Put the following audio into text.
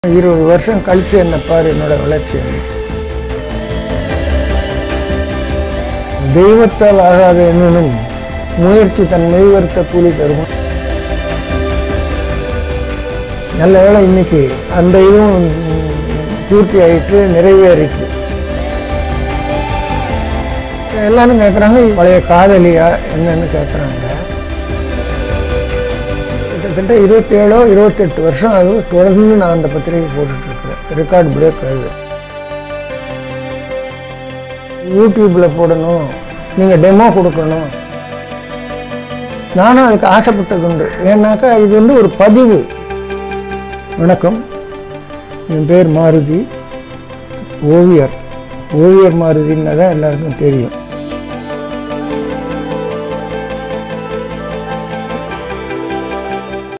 இருபது வருஷம் கழிச்சு என்ன பாரு என்னோட வளர்ச்சி தெய்வத்தால் ஆகாத எனினும் முயற்சி தன் மெய்வருத்த கூலி தரும் நல்ல வேளை இன்னைக்கு அந்த இதுவும் பூர்த்தி ஆயிட்டு நிறைவேறிட்டு எல்லாரும் கேட்குறாங்க பழைய காதலியா என்னன்னு கேட்குறாங்க கிட்டத்தட்ட இருபத்தேழோ இருபத்தெட்டு வருஷம் ஆகுது தொடர்ந்து நான் அந்த பத்திரிகை போட்டுட்ருக்கிறேன் ரெக்கார்ட் பிரேக் ஆகுது யூடியூப்பில் போடணும் நீங்கள் டெமோ கொடுக்கணும் நானும் அதுக்கு ஆசைப்பட்டது உண்டு ஏன்னாக்கா இது வந்து ஒரு பதிவு வணக்கம் என் பேர் மாருதி ஓவியர் ஓவியர் மாருதின்னு தான் எல்லாருக்கும் தெரியும்